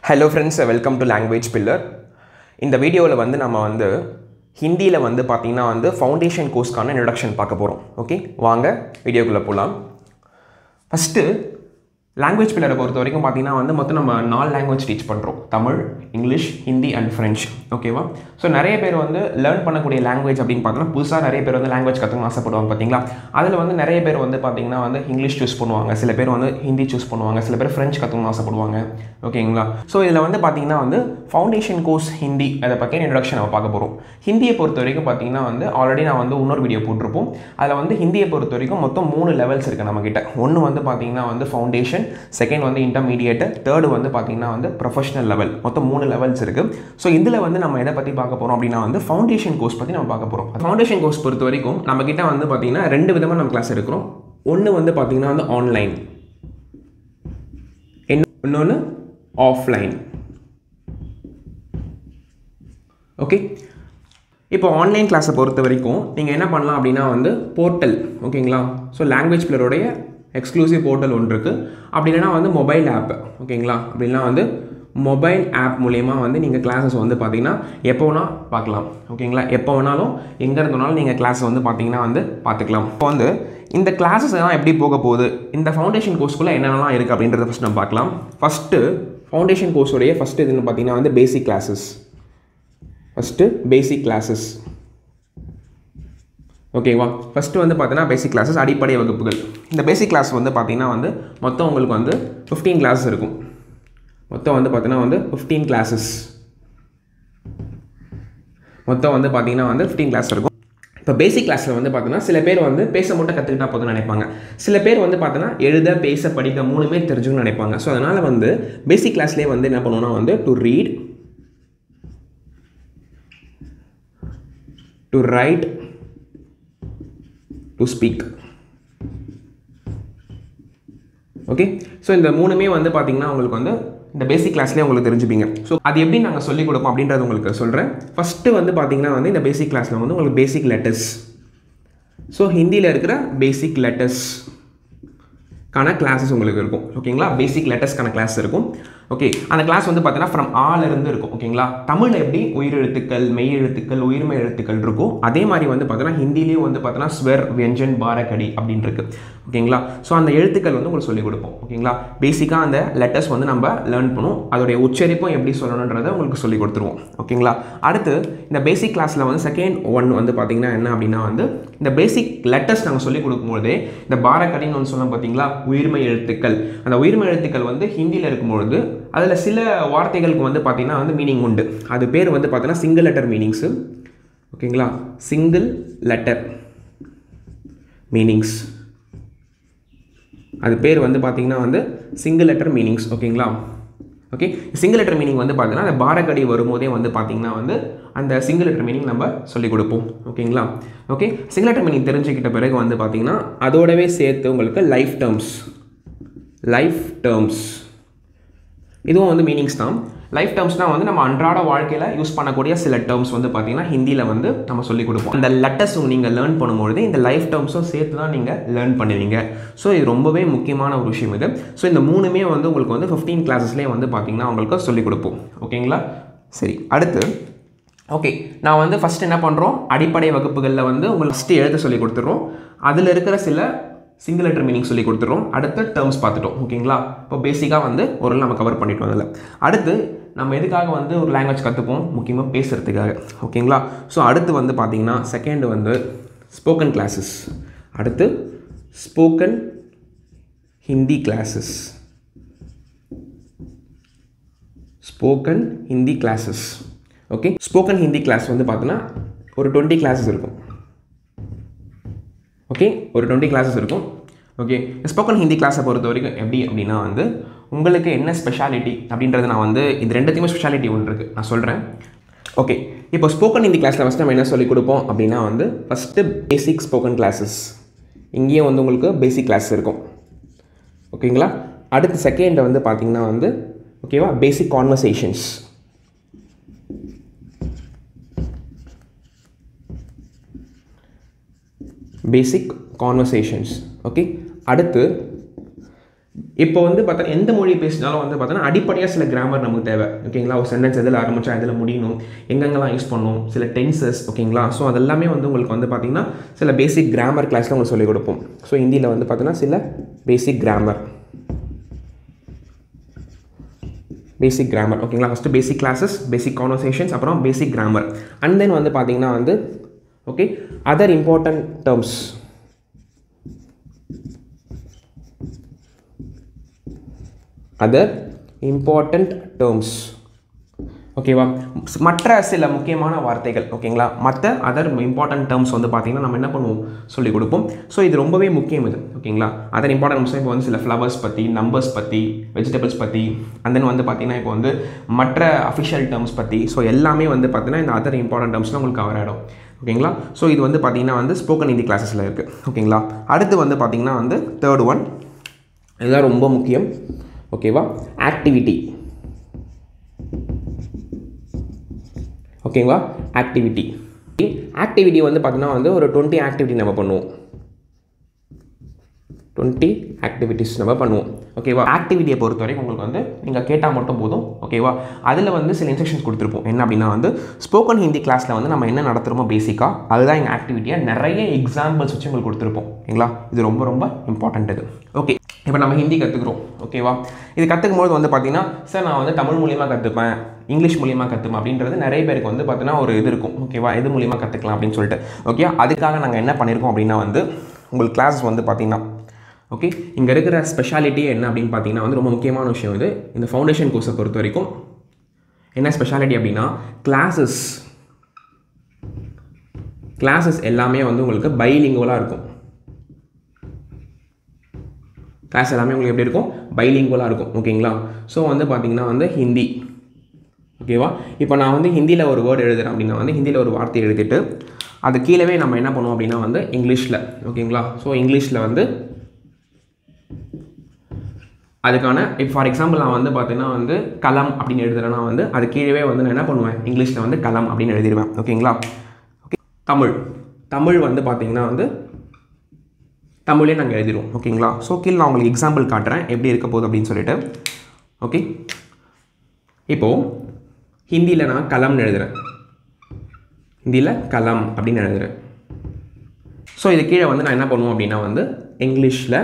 hello friends welcome to Language Pillar இந்த வீடியோவில் வந்து நம்ம வந்து ஹிந்தியில் வந்து பார்த்திங்கன்னா வந்து ஃபவுண்டேஷன் கோர்ஸ்க்கான இன்ட்ரடக்ஷன் பார்க்க போகிறோம் ஓகே வாங்க வீடியோக்குள்ளே போகலாம் ஃபஸ்ட்டு லாங்குவேஜ் பில்லரை பொறுத்த வரைக்கும் பார்த்தீங்கன்னா வந்து மொத்தம் நம்ம நாலு லாங்குவேஜ் டீச் பண்ணுறோம் Tamil English Hindi and French ஓகேவா ஸோ நிறைய பேர் வந்து லேர்ன் பண்ணக்கூடிய லாங்குவேஜ் அப்படின்னு பார்த்தோன்னா புதுசாக நிறைய பேர் வந்து லாங்குவேஜ் கற்றுக்கணும் ஆசைப்படுவாங்க பார்த்தீங்களா அதில் வந்து நிறைய பேர் வந்து பார்த்தீங்கன்னா வந்து இங்கிலீஷ் சூஸ் பண்ணுவாங்க சில பேர் வந்து ஹிந்தி சூஸ் பண்ணுவாங்க சில பேர் ஃப்ரெஞ்ச் கற்றுக்கணும்னு ஆசைப்படுவாங்க ஓகேங்களா ஸோ இதில் வந்து பார்த்தீங்கன்னா வந்து ஃபவுண்டேஷன் கோர்ஸ் ஹிந்தி அதை பற்றின இன்ட்ரடக்ஷன் நம்ம பார்க்க போகிறோம் ஹிந்தியை பொறுத்த வரைக்கும் பார்த்தீங்கன்னா வந்து ஆல்ரெடி நான் வந்து இன்னொரு வீடியோ போட்டிருப்போம் அதில் வந்து ஹிந்தியை பொறுத்த வரைக்கும் மொத்தம் மூணு லெவல்ஸ் இருக்குது நம்மக்கிட்ட ஒன்று வந்து பார்த்தீங்கன்னா வந்து ஃபவுண்டேஷன் செகண்ட் வந்து இன்டர்மீடியேட் தேர்டு வந்து பார்த்தீங்கன்னா வந்து ப்ரொஃபஷனல் லெவல் மொத்தம் மூணு லெவல்ஸ் இருக்குது ஸோ இதில் வந்து நம்ம எதை பற்றி பார்க்க போகிறோம் அப்படின்னா வந்து ஃபவுண்டேஷன் கோர்ஸ் பற்றி நம்ம பார்க்க போகிறோம் ஃபவுண்டேஷன் கோர்ஸ் பொறுத்த வரைக்கும் நம்மக்கிட்ட வந்து பார்த்தீங்கன்னா ரெண்டு விதமாக நம்ம கிளாஸ் எடுக்கிறோம் ஒன்று வந்து பார்த்தீங்கன்னா வந்து ஆன்லைன் இன்னொன்று ஆஃப்லைன் ஓகே இப்போ ஆன்லைன் கிளாஸை பொறுத்த வரைக்கும் நீங்கள் என்ன பண்ணலாம் அப்படின்னா வந்து போர்ட்டல் ஓகேங்களா ஸோ லாங்குவேஜ் பிளருடைய எக்ஸ்க்ளூசிவ் போர்ட்டல் ஒன்று இருக்குது அப்படி இல்லைனா வந்து மொபைல் ஆப் ஓகேங்களா அப்படின்னா வந்து மொபைல் ஆப் மூலயமா வந்து நீங்கள் கிளாஸஸ் வந்து பார்த்தீங்கன்னா எப்போ வேணால் பார்க்கலாம் ஓகேங்களா எப்போ வேணாலும் எங்கே இருந்தனாலும் நீங்கள் கிளாஸ் வந்து பார்த்தீங்கன்னா வந்து பார்த்துக்கலாம் இப்போ வந்து இந்த கிளாஸஸ் எல்லாம் எப்படி போக போகுது இந்த ஃபவுண்டேஷன் கோர்ஸ்க்குள்ளே என்னென்னலாம் இருக்குது அப்படின்றத ஃபஸ்ட் நம்ம பார்க்கலாம் ஃபஸ்ட்டு ஃபவுண்டேஷன் கோர்ஸோடைய ஃபஸ்ட்டு இதுன்னு பார்த்தீங்கன்னா வந்து basic classes first basic classes ஓகேவா ஃபஸ்ட்டு வந்து பார்த்தீங்கன்னா பேசிக் கிளாஸஸ் அடிப்படை வகுப்புகள் இந்த பேசிக் கிளாஸ் வந்து பார்த்தீங்கன்னா வந்து மொத்தம் உங்களுக்கு வந்து ஃபிஃப்டீன் கிளாஸஸ் இருக்கும் மொத்தம் வந்து பார்த்தீங்கன்னா வந்து ஃபிஃப்டீன் கிளாஸஸ் மொத்தம் வந்து பார்த்தீங்கன்னா வந்து ஃபிஃப்டீன் கிளாஸ் இருக்கும் இப்போ பேசிக் கிளாஸில் வந்து பார்த்தீங்கன்னா சில பேர் வந்து பேச மட்டும் கற்றுக்கிட்டா போதும்னு நினைப்பாங்க சில பேர் வந்து பார்த்தீங்கன்னா எழுத பேச படிக்க மூணுமே தெரிஞ்சுக்கணும்னு நினைப்பாங்க ஸோ அதனால் வந்து பேசிக் கிளாஸ்லேயே வந்து என்ன பண்ணுவோம்னா வந்து to read to write to speak okay so இந்த மூணுமே வந்து பார்த்தீங்கன்னா உங்களுக்கு வந்து இந்த பேசிக் கிளாஸ்லேயே உங்களுக்கு தெரிஞ்சுப்பீங்க ஸோ அது எப்படி நாங்கள் சொல்லிக் கொடுப்போம் அப்படின்றது உங்களுக்கு சொல்கிறேன் ஃபஸ்ட்டு வந்து பார்த்தீங்கன்னா வந்து இந்த பேசிக் கிளாஸில் வந்து உங்களுக்கு பேசிக் லெட்டர்ஸ் ஸோ ஹிந்தியில் இருக்கிற பேசிக் லெட்டர்ஸ் கான கிளாஸஸ் உங்களுக்கு இருக்கும் ஓகேங்களா பேசிக் லெட்டர்ஸ்க்கான கிளாஸ் இருக்கும் ஓகே அந்த கிளாஸ் வந்து பார்த்தீங்கன்னா ஃப்ரம் ஆல் இருந்து இருக்கும் ஓகேங்களா தமிழில் எப்படி உயிர் எழுத்துக்கள் மெய் எழுத்துக்கள் உயிர்மை எழுத்துக்கள் இருக்கும் அதே மாதிரி வந்து பார்த்தீங்கன்னா ஹிந்திலையும் வந்து பார்த்தீங்கன்னா ஸ்வர் வியஞ்சன் பாரகடி அப்படின்னு இருக்கு ஓகேங்களா ஸோ அந்த எழுத்துக்கள் வந்து உங்களுக்கு சொல்லிக் கொடுப்போம் ஓகேங்களா பேசிக்காக அந்த லெட்டர்ஸ் வந்து நம்ம லேர்ன் பண்ணும் அதோடைய உச்சரிப்பும் எப்படி சொல்லணுன்றதை உங்களுக்கு சொல்லி கொடுத்துருவோம் ஓகேங்களா அடுத்து இந்த பேசிக் கிளாஸில் வந்து செகண்ட் ஒன் வந்து பார்த்தீங்கன்னா என்ன அப்படின்னா வந்து இந்த பேசிக் லெட்டர்ஸ் நாங்கள் சொல்லிக் கொடுக்கும்போதே இந்த பாரகடின்னு ஒன்று சொன்னோம் பார்த்தீங்களா உயிர்மை எழுத்துக்கள் அந்த உயிர்மை எழுத்துக்கள் வந்து ஹிந்தியில் இருக்கும்பொழுது அதில் சில வார்த்தைகளுக்கு வந்து பார்த்திங்கன்னா வந்து மீனிங் உண்டு அது பேர் வந்து பார்த்தீங்கன்னா சிங்கிள் லெட்டர் மீனிங்ஸு ஓகேங்களா சிங்கிள் லெட்டர் மீனிங்ஸ் அது பேர் வந்து பார்த்திங்கன்னா வந்து சிங்கிள் லெட்டர் மீனிங்ஸ் ஓகேங்களா ஓகே சிங்கிள் லெட்டர் மீனிங் வந்து பார்த்தீங்கன்னா அந்த பாரக்கடி வரும்போதே வந்து பார்த்திங்கன்னா வந்து அந்த சிங்கிள் லெட்டர் மீனிங் நம்ம சொல்லிக் கொடுப்போம் ஓகேங்களா ஓகே சிங்கிள் லெட்டர் மீனிங் தெரிஞ்சுக்கிட்ட பிறகு வந்து பார்த்திங்கன்னா அதோடவே சேர்த்து உங்களுக்கு லைஃப் டேர்ம்ஸ் லைஃப் டேர்ம்ஸ் இதுவும் வந்து மீனிங்ஸ் தான் லைஃப் டேர்ம்ஸ்னால் வந்து நம்ம அன்றாட வாழ்க்கையில் யூஸ் பண்ணக்கூடிய சில டேர்ம்ஸ் வந்து பார்த்திங்கன்னா ஹிந்தியில் வந்து நம்ம சொல்லிக் கொடுப்போம் அந்த லெட்டர்ஸ் நீங்கள் லேர்ன் பண்ணும்பொழுது இந்த லைஃப் டேர்ம்ஸும் சேர்த்து தான் நீங்கள் லேர்ன் பண்ணுவீங்க ஸோ இது ரொம்பவே முக்கியமான ஒரு விஷயம் இது ஸோ இந்த மூணுமே வந்து உங்களுக்கு வந்து ஃபிஃப்டீன் கிளாஸஸ்லேயே வந்து பார்த்திங்கன்னா உங்களுக்கு சொல்லிக் கொடுப்போம் ஓகேங்களா சரி அடுத்து ஓகே நான் வந்து ஃபஸ்ட் என்ன பண்ணுறோம் அடிப்படை வகுப்புகளில் வந்து உங்களுக்கு ஃபஸ்ட்டு எழுத சொல்லி கொடுத்துட்றோம் அதில் இருக்கிற சில சிங்கிள் லெட்டர் மீனிங் சொல்லி கொடுத்துறோம் அடுத்து டேர்ம்ஸ் பார்த்துட்டோம் ஓகேங்களா இப்போ பேசிக்காக வந்து ஒரு நம்ம கவர் பண்ணிட்டோம் அதில் அடுத்து நம்ம எதுக்காக வந்து ஒரு லாங்குவேஜ் கற்றுப்போம் முக்கியமாக பேசுகிறதுக்காக ஓகேங்களா ஸோ அடுத்து வந்து பார்த்திங்கன்னா செகண்ட் வந்து ஸ்போக்கன் கிளாஸஸ் அடுத்து spoken Hindi classes spoken Hindi classes okay spoken Hindi class வந்து பார்த்தோன்னா ஒரு டுவெண்ட்டி கிளாஸஸ் இருக்கும் ஓகே ஒரு டுவெண்ட்டி கிளாஸஸ் இருக்கும் ஓகே ஸ்போக்கன் ஹிந்தி கிளாஸை பொறுத்த வரைக்கும் எப்படி அப்படின்னா வந்து உங்களுக்கு என்ன ஸ்பெஷாலிட்டி அப்படின்றது நான் வந்து இது ரெண்டுத்தையுமே ஸ்பெஷாலிட்டி ஒன்று இருக்குது நான் சொல்கிறேன் ஓகே இப்போ ஸ்போக்கன் ஹிந்தி கிளாஸில் ஃபஸ்ட் நம்ம என்ன சொல்லிக் கொடுப்போம் அப்படின்னா வந்து ஃபஸ்ட்டு பேசிக் ஸ்போக்கன் கிளாஸஸ் இங்கேயும் வந்து உங்களுக்கு பேசிக் கிளாஸ் இருக்கும் ஓகேங்களா அடுத்து செகண்ட் வந்து பார்த்திங்கன்னா வந்து ஓகேவா basic conversations basic conversations okay அடுத்து இப்போ வந்து பார்த்தா எந்த மொழி பேசினாலும் வந்து பார்த்தோன்னா அடிப்படையாக சில கிராமர் நமக்கு தேவை ஓகேங்களா ஒரு சென்டென்ஸ் எதில் ஆரம்பிச்சா எதில் முடியணும் எங்கெங்கெல்லாம் யூஸ் பண்ணணும் சில டென்சஸ் ஓகேங்களா ஸோ அதெல்லாமே வந்து உங்களுக்கு வந்து பார்த்தீங்கன்னா சில பேசிக் கிராமர் கிளாஸில் உங்களுக்கு சொல்லிக் கொடுப்போம் ஸோ ஹிந்தியில் வந்து பார்த்தீங்கன்னா சில பேசிக் கிராமர் பேசிக் கிராமர் ஓகேங்களா first basic classes basic conversations அப்புறம் பேசிக் கிராமர் அண்ட் தென் வந்து பார்த்தீங்கன்னா வந்து okay other important terms other important terms ஓகேவா மற்ற சில முக்கியமான வார்த்தைகள் ஓகேங்களா மற்ற அதர் இம்பார்ட்டன்ட் டேர்ம்ஸ் வந்து பார்த்திங்கன்னா நம்ம என்ன பண்ணுவோம் சொல்லிக் கொடுப்போம் ஸோ இது ரொம்பவே முக்கியம் இது ஓகேங்களா அதர் இம்பார்ட்டன்ட் இப்போ வந்து சில ஃப்ளவர்ஸ் பற்றி நம்பர்ஸ் பற்றி வெஜிடபிள்ஸ் பற்றி அண்ட் தென் வந்து பார்த்திங்கன்னா இப்போ வந்து மற்ற அஃபிஷியல் டேர்ம்ஸ் பற்றி ஸோ எல்லாமே வந்து பார்த்திங்கன்னா இந்த அதர் இம்பார்ட்டன்ட் டேர்ம்ஸ்லாம் உங்களுக்கு கவர் ஆகிடும் ஓகேங்களா ஸோ இது வந்து பார்த்திங்கன்னா வந்து ஸ்போக்கன் ஹிந்தி கிளாஸஸில் இருக்குது ஓகேங்களா அடுத்து வந்து பார்த்திங்கன்னா வந்து தேர்ட் ஒன் இதுதான் ரொம்ப முக்கியம் ஓகேவா ஆக்டிவிட்டி ஓகேவா ஆக்டிவிட்டி ஆக்டிவிட்டி வந்து பார்த்தீங்கன்னா வந்து ஒரு டுவெண்ட்டி ஆக்டிவிட்டி நம்ம பண்ணுவோம் டுவெண்ட்டி ஆக்டிவிட்டிஸ் நம்ம பண்ணுவோம் ஓகேவா ஆக்டிவிட்டியை பொறுத்த வரைக்கும் உங்களுக்கு வந்து நீங்கள் கேட்டால் மட்டும் போதும் ஓகேவா அதில் வந்து சில இன்ஸ்ட்ரக்ஷன்ஸ் கொடுத்துருப்போம் என்ன அப்படின்னா வந்து ஸ்போக்கன் ஹிந்தி கிளாஸில் வந்து நம்ம என்ன நடத்துகிறோமோ பேசிக்காக அதுதான் எங்கள் ஆக்டிவிட்டியாக நிறைய எக்ஸாம்பிள்ஸ் வச்சு உங்களுக்கு கொடுத்துருப்போம் ஓகேங்களா இது ரொம்ப ரொம்ப இம்பார்ட்டண்ட் இது ஓகே இப்போ நம்ம ஹிந்தி கற்றுக்குறோம் ஓகேவா இது கற்றுக்கும் போது வந்து பார்த்தீங்கன்னா சார் நான் வந்து தமிழ் மூலியமாக கற்றுப்பேன் இங்கிலீஷ் மூலியமாக கற்றுப்பேன் அப்படின்றது நிறைய பேருக்கு வந்து பார்த்தீங்கன்னா ஒரு இது இருக்கும் ஓகேவா எது மூலியமாக கற்றுக்கலாம் அப்படின்னு சொல்லிட்டு ஓகே அதுக்காக நாங்கள் என்ன பண்ணியிருக்கோம் அப்படின்னா வந்து உங்களுக்கு கிளாஸ் வந்து பார்த்தீங்கன்னா ஓகே இங்கே இருக்கிற ஸ்பெஷாலிட்டி என்ன அப்படின்னு பார்த்தீங்கன்னா வந்து ரொம்ப முக்கியமான விஷயம் இது இந்த ஃபவுண்டேஷன் கோர்ஸை பொறுத்த வரைக்கும் என்ன ஸ்பெஷாலிட்டி அப்படின்னா கிளாஸஸ் கிளாஸஸ் எல்லாமே வந்து உங்களுக்கு பைலிங்குவலாக இருக்கும் கிளாஸ் எல்லாமே உங்களுக்கு எப்படி இருக்கும் பைலிங்குவலாக இருக்கும் ஓகேங்களா ஸோ வந்து பார்த்தீங்கன்னா வந்து ஹிந்தி ஓகேவா இப்போ நான் வந்து ஹிந்தியில் ஒரு வேர்டு எழுதுறேன் அப்படின்னா வந்து ஹிந்தியில் ஒரு வார்த்தை எழுதிட்டு அது கீழவே நம்ம என்ன பண்ணுவோம் அப்படின்னா வந்து இங்கிலீஷில் ஓகேங்களா ஸோ இங்கிலீஷில் வந்து அதுக்கான இப்போ ஃபார் எக்ஸாம்பிள் நான் வந்து பார்த்தீங்கன்னா வந்து களம் அப்படின்னு எழுதுறேன்னா வந்து அது கீழே வந்து நான் என்ன பண்ணுவேன் இங்கிலீஷில் வந்து களம் அப்படின்னு எழுதிடுவேன் ஓகேங்களா ஓகே தமிழ் தமிழ் வந்து பார்த்தீங்கன்னா வந்து தமிழே நாங்கள் எழுதிடுவோம் ஓகேங்களா ஸோ கீழே நான் உங்களுக்கு எக்ஸாம்பிள் காட்டுறேன் எப்படி இருக்க போகுது அப்படின்னு சொல்லிட்டு ஓகே இப்போது ஹிந்தியில் நான் கலம்னு எழுதுகிறேன் ஹிந்தியில் கலம் அப்படின்னு எழுதுகிறேன் ஸோ இது கீழே வந்து நான் என்ன பண்ணுவோம் அப்படின்னா வந்து இங்கிலீஷில்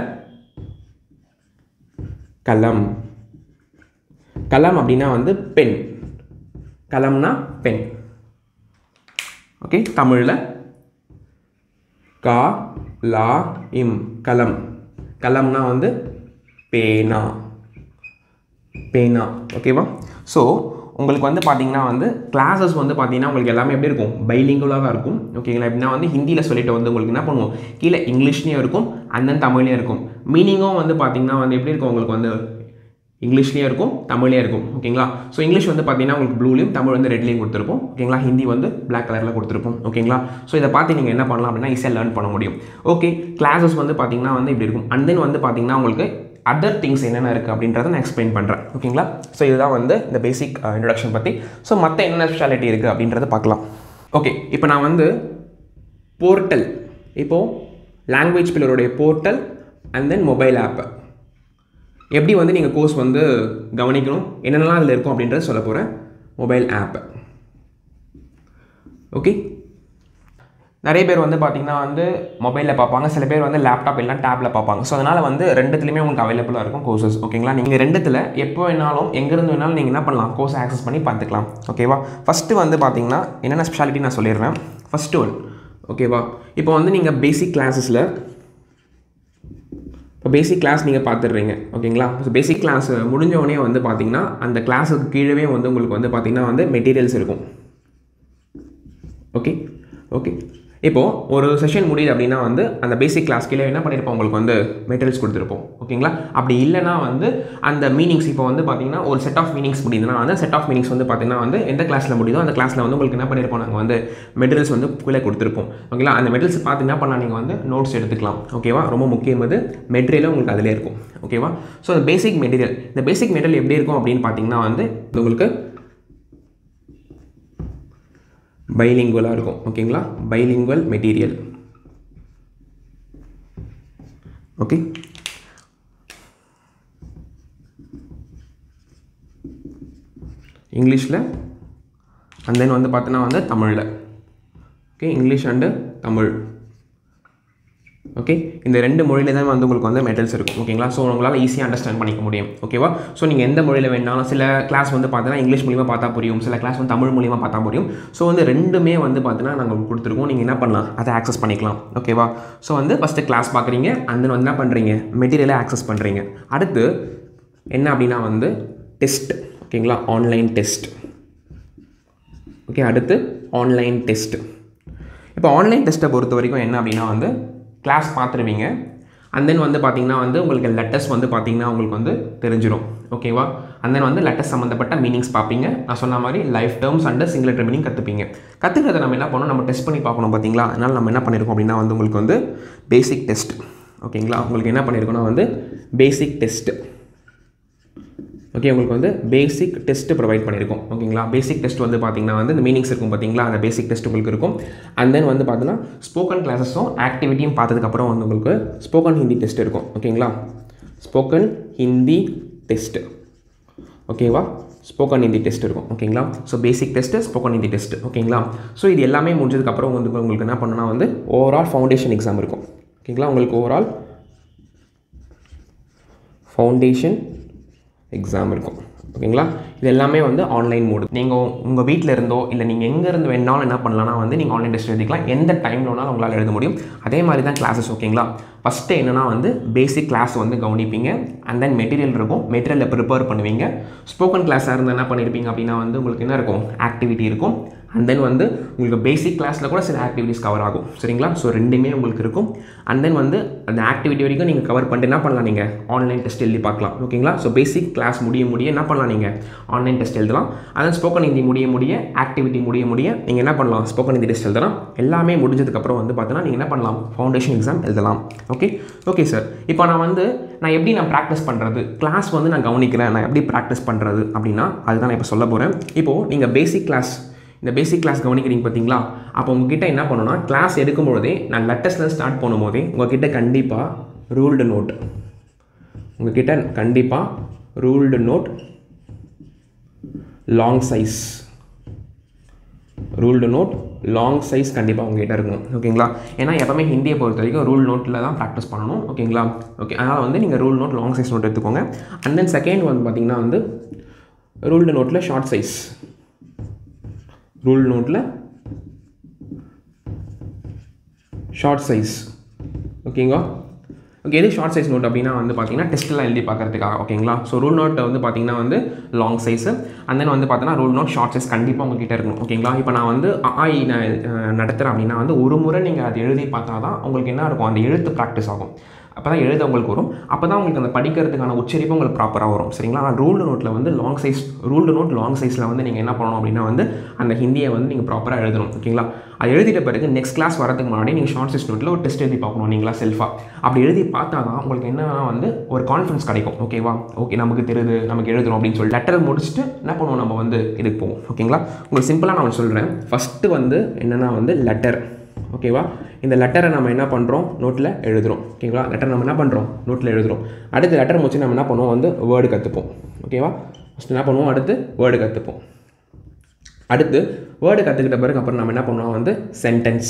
கலம் கலம் அப்படின்னா வந்து பென் கலம்னா பென் ஓகே தமிழில் கா லா இம் கலம் கலம்னா வந்து பேனா பேனா ஓகேவா ஸோ உங்களுக்கு வந்து பார்த்தீங்கன்னா வந்து கிளாஸஸ் வந்து பார்த்தீங்கன்னா உங்களுக்கு எல்லாமே எப்படி இருக்கும் பைலிங்குலாக தான் இருக்கும் ஓகேங்களா எப்படின்னா வந்து ஹிந்தியில் சொல்லிட்டு வந்து உங்களுக்கு என்ன பண்ணுவோம் கீழே இங்கிலீஷ்லேயும் இருக்கும் அண்ட் தென் தமிழ்லேயும் இருக்கும் மீனிங்கும் வந்து பார்த்தீங்கன்னா வந்து எப்படி இருக்கும் உங்களுக்கு வந்து இங்கிலீஷ்லேயும் இருக்கும் தமிழ்லேயும் இருக்கும் ஓகேங்களா ஸோ இங்கிலீஷ் வந்து பார்த்தீங்கன்னா உங்களுக்கு ப்ளூலையும் தமிழ் வந்து ரெட்லேயும் கொடுத்துருப்போம் ஓகேங்களா ஹிந்தி வந்து பிளாக் கலரில் கொடுத்துருப்போம் ஓகேங்களா ஸோ இதை பார்த்து நீங்கள் என்ன பண்ணலாம் அப்படின்னா ஈஸியாக லேர்ன் பண்ண முடியும் ஓகே கிளாஸஸ் வந்து பார்த்தீங்கன்னா வந்து இப்படி இருக்கும் அண்ட் தென் வந்து பார்த்தீங்கன்னா உங்களுக்கு அதர் திங்ஸ் என்னென்ன இருக்குது அப்படின்றத நான் எக்ஸ்பிளைன் பண்ணுறேன் ஓகேங்களா ஸோ இதுதான் வந்து இந்த பேசிக் இன்ட்ரடக்ஷன் பற்றி ஸோ மற்ற என்ன ஸ்பெஷாலிட்டி இருக்குது அப்படின்றத பார்க்கலாம் ஓகே இப்போ நான் வந்து போர்ட்டல் இப்போது லாங்குவேஜ் பில்லருடைய portal and then mobile app எப்படி வந்து நீங்கள் கோர்ஸ் வந்து கவனிக்கணும் என்னென்னலாம் அதில் இருக்கும் அப்படின்றத சொல்ல போகிறேன் மொபைல் ஆப் ஓகே நிறைய பேர் வந்து பார்த்தீங்கன்னா வந்து மொபைலில் பார்ப்பாங்க சில பேர் வந்து லேப்டாப் இல்லை டேப்பில் பார்ப்பாங்க ஸோ அதனால் வந்து ரெண்டுத்துலையுமே உங்களுக்கு அவைலபிளாக இருக்கும் கோர்சஸ் ஓகேங்களா நீங்கள் ரெண்டுத்தில் எப்போ வேணாலும் எங்கேருந்து வேணாலும் நீங்கள் என்ன பண்ணலாம் கோர்ஸ் ஆக்சஸ் பண்ணி பார்த்துக்கலாம் ஓகேவா ஃபஸ்ட்டு வந்து பார்த்தீங்கன்னா என்னென்ன ஸ்பெஷாலிட்டி நான் சொல்லிடுறேன் ஃபஸ்ட்டு ஒன் ஓகேவா இப்போ வந்து நீங்கள் பேசிக் கிளாஸஸில் இப்போ பேசிக் கிளாஸ் நீங்கள் பார்த்துடுறீங்க ஓகேங்களா ஸோ பேசிக் கிளாஸ் முடிஞ்ச உடனே வந்து பார்த்தீங்கன்னா அந்த கிளாஸுக்கு கீழே வந்து உங்களுக்கு வந்து பார்த்தீங்கன்னா வந்து மெட்டீரியல்ஸ் இருக்கும் ஓகே ஓகே இப்போது ஒரு செஷன் முடியுது அப்படின்னா வந்து அந்த பேசிக் கிளாஸ் கீழே என்ன பண்ணியிருப்போம் உங்களுக்கு வந்து மெட்டீரியல்ஸ் கொடுத்துருப்போம் ஓகேங்களா அப்படி இல்லைனா வந்து அந்த மீனிங்ஸ் இப்போ வந்து பார்த்தீங்கன்னா ஒரு செட் ஆஃப் மீனிங்ஸ் முடியுதுன்னா வந்து செட் ஆஃப் மீனிங்ஸ் வந்து பார்த்தீங்கன்னா வந்து எந்த கிளாஸில் முடியுதோ அந்த கிளாஸில் வந்து உங்களுக்கு என்ன பண்ணியிருப்போம் நாங்கள் வந்து மெட்டீரியல்ஸ் வந்து கீழே கொடுத்துருப்போம் ஓகேங்களா அந்த மெட்டீரியல்ஸ் பார்த்து என்ன பண்ணலாம் நீங்கள் வந்து நோட்ஸ் எடுத்துக்கலாம் ஓகேவா ரொம்ப முக்கியம் அது மெட்டீரியலும் உங்களுக்கு அதிலே இருக்கும் ஓகேவா ஸோ இந்த பேசிக் மெட்டீரியல் இந்த பேசிக் மெட்டீரியல் எப்படி இருக்கும் அப்படின்னு பார்த்தீங்கன்னா வந்து உங்களுக்கு பைலிங்குவலாக இருக்கும் ஓகேங்களா பைலிங்குவல் மெட்டீரியல் ஓகே இங்கிலீஷில் அண்ட் தென் வந்து பார்த்தீங்கன்னா வந்து தமிழில் okay English and Tamil okay இந்த ரெண்டு மொழியில தான் வந்து உங்களுக்கு வந்து மெட்டல்ஸ் இருக்கும் ஓகேங்களா ஸோ உங்களால் ஈஸியாக அண்டர்ஸ்டாண்ட் பண்ணிக்க முடியும் ஓகேவா ஸோ நீங்கள் எந்த மொழியில் வேணாலும் சில கிளாஸ் வந்து பார்த்தீங்கன்னா இங்கிலீஷ் மூலியமாக பார்த்தா புரியும் சில கிளாஸ் வந்து தமிழ் மூலியமாக பார்த்தா புரியும் ஸோ வந்து ரெண்டுமே வந்து பார்த்தீங்கன்னா நாங்கள் கொடுத்துருக்கோம் நீங்கள் என்ன பண்ணலாம் அதை ஆக்சஸ் பண்ணிக்கலாம் ஓகேவா ஸோ வந்து ஃபஸ்ட்டு கிளாஸ் பார்க்குறீங்க அண்ட் தென் வந்து என்ன பண்ணுறீங்க மெட்டீரியலை ஆக்சஸ் பண்ணுறீங்க அடுத்து என்ன அப்படின்னா வந்து டெஸ்ட் ஓகேங்களா ஆன்லைன் டெஸ்ட் ஓகே அடுத்து ஆன்லைன் டெஸ்ட் இப்போ ஆன்லைன் டெஸ்ட்டை பொறுத்த வரைக்கும் என்ன அப்படின்னா வந்து கிளாஸ் பார்த்துருவீங்க அண்ட் தென் வந்து பார்த்தீங்கன்னா வந்து உங்களுக்கு லெட்டர்ஸ் வந்து பார்த்தீங்கன்னா உங்களுக்கு வந்து தெரிஞ்சிடும் ஓகேவா அண்ட் தென் வந்து லெட்டர்ஸ் சம்மந்தப்பட்ட மீனிங்ஸ் பார்ப்பீங்க நான் சொன்ன மாதிரி life terms and single letter meaning கற்றுப்பீங்க கற்றுக்கிறத நம்ம என்ன பண்ணணும் நம்ம டெஸ்ட் பண்ணி பார்க்கணும் பார்த்தீங்களா அதனால் நம்ம என்ன பண்ணியிருக்கோம் அப்படின்னா வந்து உங்களுக்கு வந்து பேசிக் டெஸ்ட் ஓகேங்களா உங்களுக்கு என்ன பண்ணியிருக்கோம்னா வந்து பேசிக் டெஸ்ட் ஓகே உங்களுக்கு வந்து பேசிக் டெஸ்ட் ப்ரொவைட் பண்ணியிருக்கோம் ஓகேங்களா பேசிக் டெஸ்ட் வந்து பார்த்தீங்கன்னா வந்து இந்த மீனிங்ஸ் இருக்கும் பார்த்தீங்களா அந்த பேசிக் டெஸ்ட் உங்களுக்கு இருக்கும் அண்ட் தென் வந்து பார்த்தீங்கன்னா ஸ்போக்கன் கிளாஸஸும் ஆக்டிவிட்டியும் பார்த்ததுக்கப்புறம் வந்து உங்களுக்கு ஸ்போக்கன் ஹிந்தி டெஸ்ட் இருக்கும் ஓகேங்களா ஸ்போக்கன் ஹிந்தி டெஸ்ட் ஓகேவா ஸ்போக்கன் ஹிந்தி டெஸ்ட் இருக்கும் ஓகேங்களா so basic test spoken Hindi test ஓகேங்களா ஸோ இது எல்லாமே முடிஞ்சதுக்கப்புறம் வந்து உங்களுக்கு என்ன பண்ணணும்னா வந்து ஓவரால் ஃபவுண்டேஷன் எக்ஸாம் இருக்கும் ஓகேங்களா உங்களுக்கு ஓவரால் ஃபவுண்டேஷன் எக்ஸாம் இருக்கும் ஓகேங்களா இது எல்லாமே வந்து ஆன்லைன் மோடு நீங்கள் உங்கள் வீட்டில் இருந்தோ இல்லை நீங்கள் எங்கே இருந்து வேணாலும் என்ன பண்ணலாம்னா வந்து நீங்கள் ஆன்லைன் டெஸ்ட் எழுதிக்கலாம் எந்த டைமில் வேணாலும் உங்களால் எழுத முடியும் அதே மாதிரி தான் கிளாஸஸ் ஓகேங்களா ஃபஸ்ட்டு என்னென்னா வந்து பேசிக் கிளாஸ் வந்து கவனிப்பீங்க அண்ட் தென் மெட்டீரியல் இருக்கும் மெட்டீரியலை ப்ரிப்பேர் பண்ணுவீங்க ஸ்போக்கன் கிளாஸாக இருந்தால் என்ன பண்ணியிருப்பீங்க அப்படின்னா வந்து உங்களுக்கு என்ன இருக்கும் ஆக்டிவிட்டி இருக்கும் அண்ட் தென் வந்து உங்களுக்கு பேசிக் கிளாஸில் கூட சில ஆக்டிவிட்டிஸ் கவர் ஆகும் சரிங்களா ஸோ ரெண்டுமே உங்களுக்கு இருக்கும் அண்ட் தென் வந்து அந்த ஆக்டிவிட்டி வரைக்கும் நீங்கள் கவர் பண்ணிட்டு என்ன பண்ணலாம் நீங்கள் ஆன்லைன் டெஸ்ட் எழுதி பார்க்கலாம் ஓகேங்களா ஸோ பேசிக் கிளாஸ் முடிய முடிய என்ன பண்ணலாம் நீங்கள் ஆன்லைன் டெஸ்ட் எழுதலாம் அதான் ஸ்போக்கன் ஹிந்தி முடிய முடிய ஆக்டிவிட்டி முடிய முடிய நீங்கள் என்ன பண்ணலாம் ஸ்போக்கன் ஹிந்தி டெஸ்ட் எழுதலாம் எல்லாமே முடிஞ்சதுக்கப்புறம் வந்து பார்த்தீங்கன்னா நீங்கள் என்ன பண்ணலாம் ஃபவுண்டேஷன் எக்ஸாம் எழுதலாம் ஓகே ஓகே சார் இப்போ நான் வந்து நான் எப்படி நான் ப்ராக்டிஸ் பண்ணுறது கிளாஸ் வந்து நான் கவனிக்கிறேன் நான் எப்படி ப்ராக்டிஸ் பண்ணுறது அப்படின்னா அதுதான் நான் இப்போ சொல்ல போகிறேன் இப்போது நீங்கள் பேசிக் கிளாஸ் இந்த பேசிக் கிளாஸ் கவனிக்கிறீங்க பார்த்தீங்களா அப்போ உங்ககிட்ட என்ன பண்ணணும்னா கிளாஸ் எடுக்கும் பொழுதே நான் லெட்டஸ்ட்டில் ஸ்டார்ட் பண்ணும்போதே உங்ககிட்ட கண்டிப்பாக ரூல்டு நோட் உங்ககிட்ட கண்டிப்பாக ruled note long size ruled note long size கண்டிப்பாக உங்ககிட்ட இருக்கணும் ஓகேங்களா ஏன்னா எப்பவுமே ஹிந்தியை பொறுத்த வரைக்கும் ரூல் நோட்டில் தான் ப்ராக்டிஸ் பண்ணணும் ஓகேங்களா ஓகே அதனால் வந்து நீங்கள் rule note long size note எடுத்துக்கோங்க அண்ட் தென் செகண்ட் வந்து பார்த்தீங்கன்னா வந்து ரூல்டு நோட்டில் ஷார்ட் சைஸ் ரூல் நோட்டில் ஷார்ட் சைஸ் ஓகேங்களா ஓகே எது ஷார்ட் சைஸ் நோட் அப்படின்னா வந்து பார்த்தீங்கன்னா டெஸ்ட்டெல்லாம் எழுதி பார்க்கறதுக்காக ஓகேங்களா ஸோ ரூல் நோட் வந்து பார்த்தீங்கன்னா வந்து லாங் சைஸு அண்ட் தென் வந்து பார்த்தீங்கன்னா ரூல் நோட் ஷார்ட் சைஸ் கண்டிப்பாக உங்ககிட்ட இருக்கணும் ஓகேங்களா இப்போ நான் வந்து ஆஇ நான் அஹ், நடத்துகிறேன் அப்படின்னா வந்து ஒரு முறை நீங்கள் அதை எழுதி பார்த்தா தான் உங்களுக்கு என்ன இருக்கும் அந்த எழுத்து ப்ராக்டிஸ் ஆகும் அப்போ தான் எழுத உங்களுக்கு வரும் அப்போ தான் உங்களுக்கு அந்த படிக்கிறதுக்கான உச்சரிப்பு உங்களுக்கு ப்ராப்பராக வரும் சரிங்களா ஆனால் ரூல்டு நோட்டில் வந்து long size ruled note long சைஸில் வந்து நீங்கள் என்ன பண்ணணும் அப்படின்னா வந்து அந்த ஹிந்தியை வந்து நீங்கள் ப்ராப்பராக எழுதணும் ஓகேங்களா அது எழுதிட்ட பிறகு நெக்ஸ்ட் கிளாஸ் வரதுக்கு முன்னாடி நீங்கள் ஷார்ட் சைஸ் நோட்டில் ஒரு டெஸ்ட் எழுதி பார்க்கணும் நீங்களா செல்ஃபாக அப்படி எழுதி பார்த்தா தான் உங்களுக்கு என்னன்னா வந்து ஒரு கான்ஃபிடன்ஸ் கிடைக்கும் ஓகேவா ஓகே நமக்கு தெரியுது நமக்கு எழுதுறோம் அப்படின்னு சொல்லி லெட்டர் முடிச்சுட்டு என்ன பண்ணுவோம் நம்ம வந்து இதுக்கு போவோம் ஓகேங்களா உங்களுக்கு சிம்பிளாக நான் சொல்கிறேன் ஃபஸ்ட்டு வந்து என்னென்னா வந்து லெட்டர் ஓகேவா இந்த லெட்டரை நம்ம என்ன பண்ணுறோம் நோட்டில் எழுதுகிறோம் ஓகேங்களா லெட்டர் நம்ம என்ன பண்ணுறோம் நோட்டில் எழுதுகிறோம் அடுத்து லெட்டர் முடிச்சு நம்ம என்ன பண்ணுவோம் வந்து வேர்டு கற்றுப்போம் ஓகேவா ஃபஸ்ட் என்ன பண்ணுவோம் அடுத்து வேர்டு கற்றுப்போம் அடுத்து வேர்டு கற்றுக்கிட்ட பிறகு அப்புறம் நம்ம என்ன பண்ணுவோம் வந்து சென்டென்ஸ்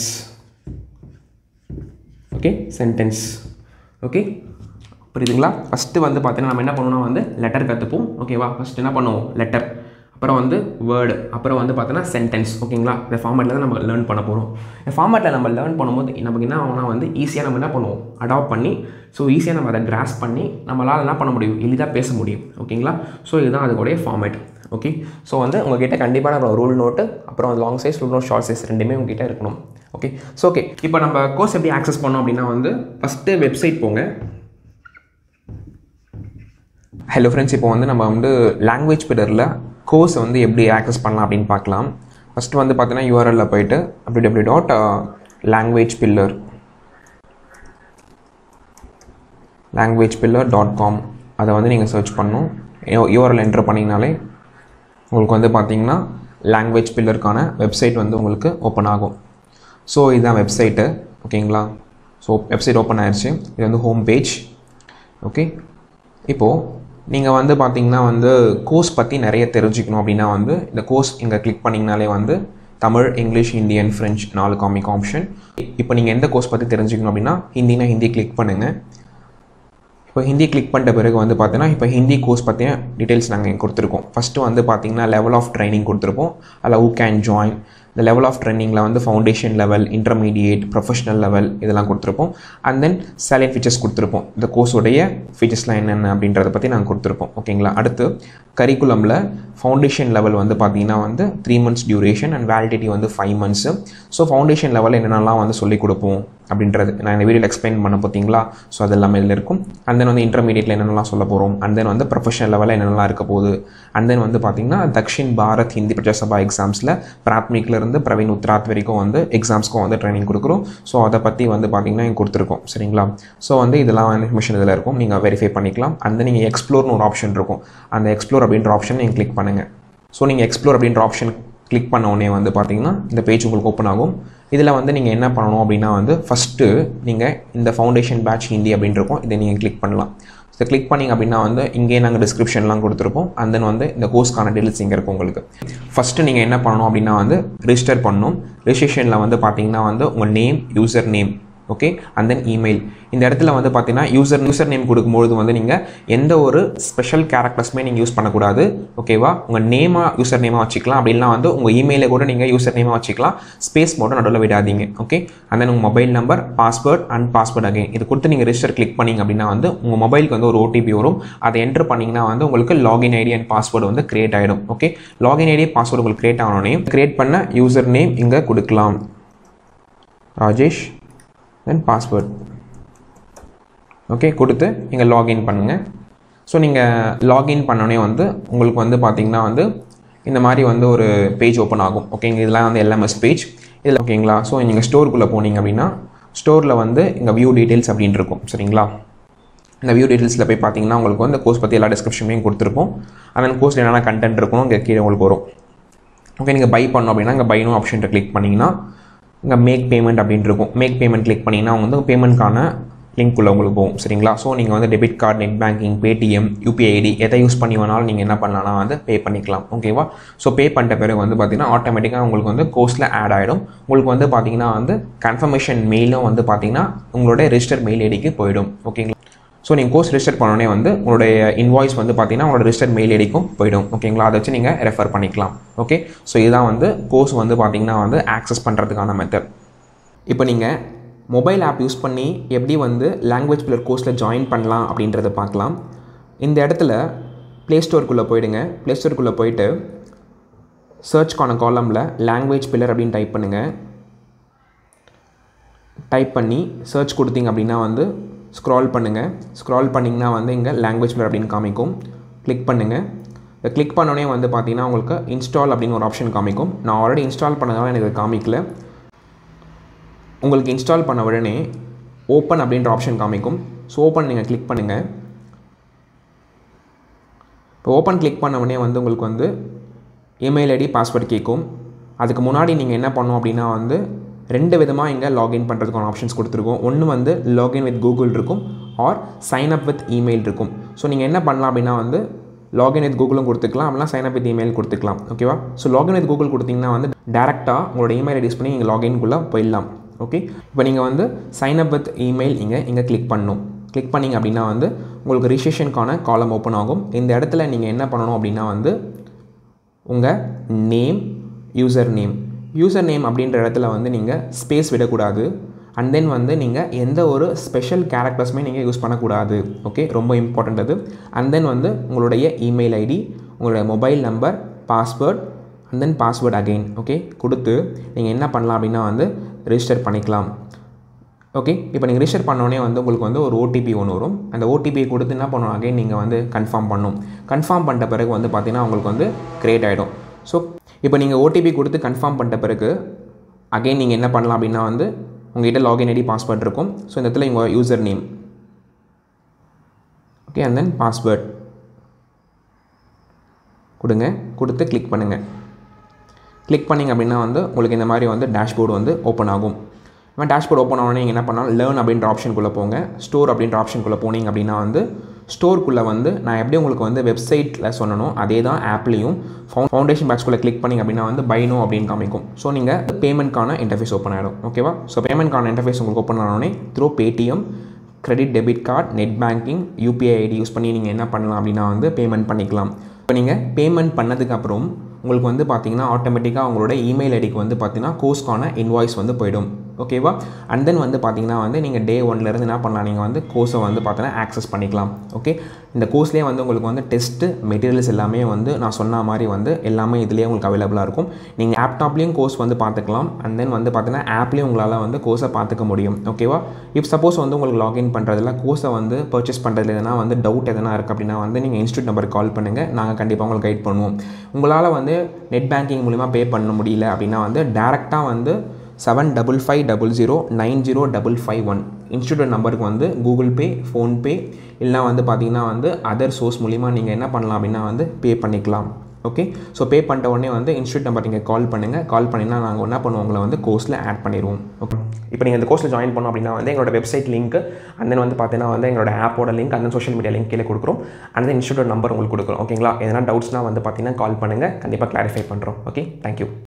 ஓகே சென்டென்ஸ் ஓகே புரியுதுங்களா ஃபஸ்ட்டு வந்து பார்த்தீங்கன்னா நம்ம என்ன பண்ணுவோம்னா வந்து லெட்டர் கற்றுப்போம் ஓகேவா ஃபஸ்ட் என்ன பண்ணுவோம் லெட்டர் அப்புறம் வந்து வேர்டு அப்புறம் வந்து பார்த்தோன்னா சென்டென்ஸ் ஓகேங்களா இந்த ஃபார்மேட்டில் தான் நம்ம லேர்ன் பண்ண போகிறோம் இந்த ஃபார்மேட்டில் நம்ம லேர்ன் பண்ணும்போது நமக்கு என்ன ஆகும்னா வந்து ஈஸியாக நம்ம என்ன பண்ணுவோம் அடாப்ட் பண்ணி ஸோ ஈஸியாக நம்ம அதை கிராஸ் பண்ணி நம்மளால் என்ன பண்ண முடியும் எளிதாக பேச முடியும் ஓகேங்களா ஸோ இதுதான் அதுடைய ஃபார்மேட் ஓகே ஸோ வந்து உங்ககிட்ட கண்டிப்பான ரூல் நோட்டு அப்புறம் long size rule note short size ரெண்டுமே உங்ககிட்ட இருக்கணும் ஓகே ஸோ ஓகே இப்போ நம்ம கோர்ஸ் எப்படி ஆக்சஸ் பண்ணோம் அப்படின்னா வந்து ஃபஸ்ட்டு வெப்சைட் போங்க ஹலோ ஃப்ரெண்ட்ஸ் இப்போ வந்து நம்ம வந்து லாங்குவேஜ் பில்லரில் கோர்ஸ் வந்து எப்படி ஆக்சஸ் பண்ணலாம் அப்படின்னு பார்க்கலாம் ஃபஸ்ட்டு வந்து பார்த்தீங்கன்னா யூஆர்எல்ல போயிட்டு அப்படி W dot Language Pillar Language Pillar dot com அதை வந்து நீங்கள் சர்ச் பண்ணணும் யூஆர்எல் என்டர் பண்ணிங்கனாலே உங்களுக்கு வந்து பார்த்தீங்கன்னா லாங்குவேஜ் பில்லருக்கான வெப்சைட் வந்து உங்களுக்கு ஓப்பன் ஆகும் ஸோ இதுதான் வெப்சைட்டு ஓகேங்களா ஸோ வெப்சைட் ஓப்பன் ஆயிடுச்சு இது வந்து ஹோம் பேஜ் ஓகே இப்போது நீங்கள் வந்து பார்த்தீங்கன்னா வந்து கோர்ஸ் பற்றி நிறைய தெரிஞ்சுக்கணும் அப்படின்னா வந்து இந்த கோர்ஸ் இங்கே கிளிக் பண்ணிங்கனாலே வந்து Tamil English Hindi and French நாலு காமிக் ஆப்ஷன் இப்போ நீங்கள் எந்த கோர்ஸ் பற்றி தெரிஞ்சுக்கணும் அப்படின்னா ஹிந்தினா ஹிந்தி கிளிக் பண்ணுங்கள் இப்போ ஹிந்தி கிளிக் பண்ணிட்ட பிறகு வந்து பார்த்தீங்கன்னா இப்போ ஹிந்தி கோர்ஸ் பற்றின டீட்டெயில்ஸ் நாங்கள் இங்கே கொடுத்துருக்கோம் ஃபஸ்ட்டு வந்து பார்த்தீங்கன்னா லெவல் ஆஃப் ட்ரைனிங் கொடுத்துருப்போம் அதில் ஹூ கேன் ஜாயின் இந்த லெவல் ஆஃப் ட்ரைனிங்கில் வந்து foundation level intermediate professional level இதெல்லாம் கொடுத்துருப்போம் அண்ட் தென் சேலரி ஃபீச்சர்ஸ் கொடுத்துருப்போம் இந்த கோர்ஸோடைய ஃபீச்சர்ஸ்லாம் என்னென்ன அப்படின்றத பற்றி நாங்கள் கொடுத்துருப்போம் ஓகேங்களா அடுத்து கரிக்குலமில் ஃபவுண்டேஷன் லெவல் வந்து பார்த்தீங்கன்னா வந்து three months duration and validity வந்து ஃபைவ் மந்த்ஸு ஸோ ஃபவுண்டேஷன் லெவலில் என்னென்னலாம் வந்து சொல்லிக் கொடுப்போம் அப்படின்றது நான் இந்த வீடியோவில் எக்ஸ்பிளைன் பண்ண பார்த்தீங்களா ஸோ அது எல்லாமே இதில் இருக்கும் அண்ட் தென் வந்து இன்டர்மீடியட்டில் என்னென்னலாம் சொல்ல போகிறோம் அண்ட் தென் வந்து ப்ரொஃபஷனல் லெவலில் என்னென்னலாம் இருக்க போகுது அண்ட் தென் வந்து பார்த்தீங்கன்னா தக்ஷின் பாரத் ஹிந்தி பிரஜாசபா எக்ஸாம்ஸில் பிராத்மிக்லேருந்து பிரவீன் உத்ராத் வரைக்கும் வந்து எக்ஸாம்ஸ்க்கும் வந்து ட்ரைனிங் கொடுக்குறோம் ஸோ அதை பற்றி வந்து பார்த்தீங்கன்னா இங்கே கொடுத்துருக்கோம் சரிங்களா ஸோ வந்து இதெல்லாம் இன்ஃபர்மேஷன் இதில் இருக்கும் நீங்கள் வெரிஃபை பண்ணிக்கலாம் அண்ட் தென் நீங்கள் எக்ஸ்ப்ளோர்னு ஒரு ஆப்ஷன் இருக்கும் அந்த எக்ஸ்ப்ளோர் அப்படின்ற ஆப்ஷன் நீங்கள் கிளிக் பண்ணுங்கள் ஸோ நீங்கள் எக்ஸ்ப்ளோர் அப்படின்ற ஆப்ஷன் கிளிக் பண்ண உடனே வந்து பார்த்தீங்கன்னா இந்த பேஜ் உங்களுக்கு ஓப்பன் ஆகும் இதில் வந்து நீங்கள் என்ன பண்ணணும் அப்படின்னா வந்து ஃபஸ்ட்டு நீங்கள் இந்த ஃபவுண்டேஷன் பேட்ச் ஹிந்தி அப்படின்னு இருக்கும் இதை நீங்கள் கிளிக் பண்ணலாம் இதை கிளிக் பண்ணிங்க அப்படின்னா வந்து இங்கே நாங்கள் டிஸ்கிரிப்ஷன்லாம் கொடுத்துருப்போம் அண்ட் தென் வந்து இந்த கோர்ஸ்க்கான டீல்ஸ் இங்கே இருக்கும் உங்களுக்கு ஃபஸ்ட்டு நீங்கள் என்ன பண்ணணும் அப்படின்னா வந்து ரிஜிஸ்டர் பண்ணணும் ரிஜிஸ்ட்ரேஷனில் வந்து பார்த்தீங்கன்னா வந்து உங்கள் name user name okay and then email இந்த இடத்துல வந்து பார்த்தீங்கன்னா யூசர் யூசர் நேம் கொடுக்கும்பொழுது வந்து நீங்கள் எந்த ஒரு ஸ்பெஷல் கேரக்டர்ஸுமே நீங்கள் யூஸ் பண்ணக்கூடாது ஓகேவா உங்கள் நேமாக யூசர் நேமாக வச்சுக்கலாம் அப்படின்னா வந்து உங்கள் இமெயிலை கூட நீங்கள் யூசர் நேமாக வச்சுக்கலாம் ஸ்பேஸ் மட்டும் நடுவில் விடாதீங்க ஓகே அண்ட் தென் உங்கள் mobile number password and password again இது கொடுத்து நீங்கள் ரிஜிஸ்டர் கிளிக் பண்ணிங்க அப்படின்னா வந்து உங்கள் மொபைலுக்கு வந்து ஒரு ஓடிபி வரும் அதை என்டர் பண்ணிங்கன்னா வந்து உங்களுக்கு லாகின் ஐடி அண்ட் பாஸ்வேர்டு வந்து கிரியேட் ஆகிடும் ஓகே லாகின் ஐடி பாஸ்வேர்டு உங்களுக்கு கிரியேட் ஆனோடனே கிரியேட் பண்ண யூசர் நேம் இங்கே கொடுக்கலாம் ராஜேஷ் தென் பாஸ்வேர்ட் ஓகே கொடுத்து நீங்கள் லாகின் பண்ணுங்கள் ஸோ நீங்கள் லாகின் பண்ணோடனே வந்து உங்களுக்கு வந்து பார்த்திங்கன்னா வந்து இந்த மாதிரி வந்து ஒரு பேஜ் ஓப்பன் ஆகும் ஓகேங்க இதெல்லாம் வந்து எல்எம்எஸ் பேஜ் இதில் ஓகேங்களா ஸோ நீங்கள் ஸ்டோருக்குள்ளே போனீங்க அப்படின்னா ஸ்டோரில் வந்து இங்கே வியூ டீட்டெயில்ஸ் அப்படின்னு இருக்கும் சரிங்களா இந்த வியூ டீட்டெயில்ஸில் போய் பார்த்தீங்கன்னா உங்களுக்கு வந்து கோர்ஸ் பற்றி எல்லா டிஸ்கிரிப்ஷனையும் கொடுத்துருப்போம் அந்த கோர்ஸில் என்னென்ன கண்டென்ட் இருக்கணும் இங்கே கீழே உங்களுக்கு வரும் ஓகே நீங்கள் பை பண்ணோம் அப்படின்னா இங்கே பைனும் ஆப்ஷன்ட்டை கிளிக் பண்ணிங்கன்னா இங்கே மேக் பேமெண்ட் அப்படின்னு இருக்கும் மேக் பேமெண்ட் கிளிக் பண்ணிங்கன்னா வந்து பேமெண்ட்கான லிங்க் உள்ள உங்களுக்கு போகும் சரிங்களா ஸோ நீங்கள் வந்து debit card net banking Paytm UPI ID எதை யூஸ் பண்ணி வேணாலும் நீங்கள் என்ன பண்ணலாம்னா வந்து பே பண்ணிக்கலாம் ஓகேவா ஸோ பே பண்ணிட்ட பிறகு வந்து பார்த்தீங்கன்னா ஆட்டோமேட்டிக்காக உங்களுக்கு வந்து கோர்ஸில் ஆட் ஆகிடும் உங்களுக்கு வந்து பார்த்தீங்கன்னா வந்து கன்ஃபர்மேஷன் மெயிலும் வந்து பார்த்தீங்கன்னா உங்களோட ரெஜிஸ்டர் மெயில் ஐடிக்கு போயிடும் ஓகேங்களா ஸோ நீங்கள் கோர்ஸ் ரிஜிஸ்டர் பண்ணோடனே வந்து உங்களுடைய இன்வாய்ஸ் வந்து பார்த்தீங்கன்னா உங்களோட ரிஜிஸ்டர் மெயில் ஐடிக்கும் போயிடும் ஓகேங்களா அதை வச்சு நீங்கள் ரெஃபர் பண்ணிக்கலாம் ஓகே ஸோ இதுதான் வந்து கோர்ஸ் வந்து பார்த்தீங்கன்னா வந்து ஆக்சஸ் பண்ணுறதுக்கான மெத்தட் இப்போ நீங்கள் மொபைல் ஆப் யூஸ் பண்ணி எப்படி வந்து லாங்குவேஜ் பில்லர் கோர்ஸில் ஜாயின் பண்ணலாம் அப்படின்றத பார்க்கலாம் இந்த இடத்துல ப்ளே ஸ்டோருக்குள்ளே போயிடுங்க ப்ளே ஸ்டோருக்குள்ளே போயிட்டு சர்ச்க்கான காலமில் லாங்குவேஜ் பில்லர் அப்படின்னு டைப் பண்ணுங்கள் டைப் பண்ணி சர்ச் கொடுத்தீங்க அப்படின்னா வந்து ஸ்க்ரால் பண்ணுங்கள் ஸ்க்ரால் பண்ணிங்கன்னா வந்து இங்கே லாங்குவேஜ் பில்லர் அப்படின்னு காமிக்கும் கிளிக் பண்ணுங்கள் இதை கிளிக் பண்ணோடனே வந்து பார்த்தீங்கன்னா உங்களுக்கு இன்ஸ்டால் அப்படின்னு ஒரு ஆப்ஷன் காமிக்கும் நான் ஆல்ரெடி இன்ஸ்டால் பண்ணதால எனக்கு இது காமிக்கல உங்களுக்கு இன்ஸ்டால் பண்ண உடனே ஓப்பன் அப்படின்ற ஆப்ஷன் காமிக்கும் ஸோ ஓப்பன் நீங்கள் கிளிக் பண்ணுங்கள் இப்போ ஓப்பன் கிளிக் பண்ண உடனே வந்து உங்களுக்கு வந்து இமெயில் ஐடி பாஸ்வேர்டு கேட்கும் அதுக்கு முன்னாடி நீங்கள் என்ன பண்ணணும் அப்படின்னா வந்து ரெண்டு விதமாக இங்கே லாகின் பண்ணுறதுக்கான ஆப்ஷன்ஸ் கொடுத்துருக்கோம் ஒன்று வந்து லாகின் வித் கூகுள் இருக்கும் or sign up with email இருக்கும் ஸோ நீங்கள் என்ன பண்ணலாம் அப்படின்னா வந்து லாகின் வித் கூகுளும் கொடுத்துக்கலாம் அப்படின்னா சைன் அப் வித் இமெயில் கொடுத்துக்கலாம் ஓகேவா ஸோ லாகின் வித் கூகுள் கொடுத்தீங்கன்னா வந்து டேரெக்டாக உங்களோட இமெயில் ஐடி யூஸ் பண்ணி நீங்கள் லாகின்குள்ளே போயிடலாம் ஓகே இப்போ நீங்கள் வந்து சைன் அப் வித் இமெயில் இங்கே இங்கே கிளிக் பண்ணணும் கிளிக் பண்ணிங்க அப்படின்னா வந்து உங்களுக்கு ரிஜிஸ்ட்ரேஷனுக்கான காலம் ஓப்பன் ஆகும் இந்த இடத்துல நீங்கள் என்ன பண்ணணும் அப்படின்னா வந்து உங்கள் name user name user name அப்படின்ற இடத்துல வந்து நீங்கள் ஸ்பேஸ் விடக்கூடாது அண்ட் தென் வந்து நீங்கள் எந்த ஒரு ஸ்பெஷல் கேரக்டர்ஸுமே நீங்கள் யூஸ் பண்ணக்கூடாது ஓகே ரொம்ப இம்பார்ட்டண்ட் அது அண்ட் தென் வந்து உங்களுடைய இமெயில் ஐடி உங்களுடைய mobile number password and then password again okay கொடுத்து நீங்கள் என்ன பண்ணலாம் அப்படின்னா வந்து ரிஜிஸ்டர் பண்ணிக்கலாம் ஓகே இப்போ நீங்கள் ரிஜிஸ்டர் பண்ணோடனே வந்து உங்களுக்கு வந்து ஒரு ஓடிபி ஒன்று வரும் அந்த ஓடிபியை கொடுத்து என்ன பண்ணணும் அகைன் நீங்கள் வந்து கன்ஃபார்ம் பண்ணணும் கன்ஃபார்ம் பண்ணிட்ட பிறகு வந்து பார்த்தீங்கன்னா உங்களுக்கு வந்து க்ரியேட் ஆகிடும் ஸோ இப்போ நீங்கள் ஓடிபி கொடுத்து கன்ஃபார்ம் பண்ணிட்ட பிறகு அகைன் நீங்கள் என்ன பண்ணலாம் அப்படின்னா வந்து உங்கள்கிட்ட லாகின் ஐடி பாஸ்வேர்ட் இருக்கும் ஸோ இந்த இடத்துல உங்கள் user name okay and then password கொடுங்க கொடுத்து கிளிக் பண்ணுங்கள் கிளிக் பண்ணிங்க அப்படின்னா வந்து உங்களுக்கு இந்த மாதிரி வந்து டேஷ்போர்டு வந்து ஓப்பன் ஆகும் இப்போ டேஷ்போர்ட் ஓப்பன் ஆனோடனே நீங்கள் என்ன பண்ணாலும் லேர்ன் அப்படின்ற ஆப்ஷனுக்குள்ளே போங்க ஸ்டோர் அப்படின்ற ஆப்ஷனுக்குள்ளே போனீங்க அப்படின்னா வந்து ஸ்டோருக்குள்ளே வந்து நான் எப்படி உங்களுக்கு வந்து வெப்சைட்டில் சொன்னனோ அதே தான் ஆப்லேயும் ஃபவுண்டேஷன் பேக்ஸ்குள்ளே கிளிக் பண்ணிங்க அப்படின்னா வந்து பைனோ அப்படின்னு காமிக்கும் ஸோ நீங்கள் பேமெண்ட்கான இன்டர்ஃபேஸ் ஓப்பன் ஆகிடும் ஓகேவா ஸோ பேமெண்ட்கான இன்டர்ஃபேஸ் உங்களுக்கு ஓப்பன் ஆனோடனே through Paytm credit debit card net banking UPI ID use பண்ணி நீங்கள் என்ன பண்ணலாம் அப்படின்னா வந்து பேமெண்ட் பண்ணிக்கலாம் இப்போ நீங்கள் பேமெண்ட் பண்ணதுக்கப்புறம் உங்களுக்கு வந்து பார்த்தீங்கன்னா ஆட்டோமேட்டிக்காக உங்களோட இமெயில் ஐடிக்கு வந்து பார்த்தீங்கன்னா கோர்ஸ்க்கான இன்வாய்ஸ் வந்து போயிடும் ஓகேவா அண்ட் தென் வந்து பார்த்தீங்கன்னா வந்து நீங்கள் டே ஒன்லேருந்து என்ன பண்ணலாம் நீங்கள் வந்து கோர்ஸை வந்து பார்த்தீங்கன்னா ஆக்சஸ் பண்ணிக்கலாம் ஓகே இந்த கோர்ஸ்லேயே வந்து உங்களுக்கு வந்து டெஸ்ட்டு மெட்டீரியல்ஸ் எல்லாமே வந்து நான் சொன்ன மாதிரி வந்து எல்லாமே இதுலேயே உங்களுக்கு அவைலபிளாக இருக்கும் நீங்கள் ஆப்டாப்லேயும் கோர்ஸ் வந்து பார்த்துக்கலாம் அண்ட் தென் வந்து பார்த்தீங்கன்னா ஆப்லேயும் உங்களால் வந்து கோர்ஸை பார்த்துக்க முடியும் ஓகேவா இப் சப்போஸ் வந்து உங்களுக்கு லாகின் பண்ணுறதுல கோர்ஸை வந்து பர்ச்சேஸ் பண்ணுறதுல எதனா வந்து டவுட் எதனா இருக்குது அப்படின்னா வந்து நீங்கள் இன்ஸ்டியூட் நம்பருக்கு கால் பண்ணுங்கள் நாங்கள் கண்டிப்பாக உங்களுக்கு கைட் பண்ணுவோம் உங்களால் வந்து நெட் பேங்கிங் மூலிமா பே பண்ண முடியல அப்படின்னா வந்து டேரெக்டாக வந்து seven double five double zero nine zero double five one institute நம்பருக்கு வந்து கூகுள் பே ஃபோன்பே இல்லைனா வந்து பார்த்தீங்கன்னா வந்து அதர் சோர்ஸ் மூலிமா நீங்கள் என்ன பண்ணலாம் அப்படின்னா வந்து பே பண்ணிக்கலாம் ஓகே ஸோ பே பண்ணிட்ட உடனே வந்து இன்ஸ்டியூட் நம்பர் நீங்கள் கால் பண்ணுங்கள் கால் பண்ணிங்கன்னா நாங்கள் என்ன பண்ணுவோம் உங்களை வந்து கோர்ஸில் ஆட் பண்ணிடுவோம் ஓகே இப்போ நீங்கள் இந்த கோர்ஸில் ஜாயின் பண்ணோம் அப்படின்னா வந்து எங்களோட வெப்சைட் லிங்க் அண்ட் தென் வந்து பார்த்தீங்கன்னா வந்து எங்களோட ஆப்போட லிங்க் அந்த சோஷியல் மீடியா லிங்க் கீழே கொடுக்குறோம் அண்ட் தென் இன்ஸ்டியூட் நம்பர் உங்களுக்கு கொடுக்குறோம் ஓகேங்களா எதனா டவுட்ஸ்னால் வந்து பார்த்தீங்கன்னா கால் பண்ணுங்கள் கண்டிப்பாக கிளாரிஃபை பண்ணுறோம் ஓகே தேங்க்யூ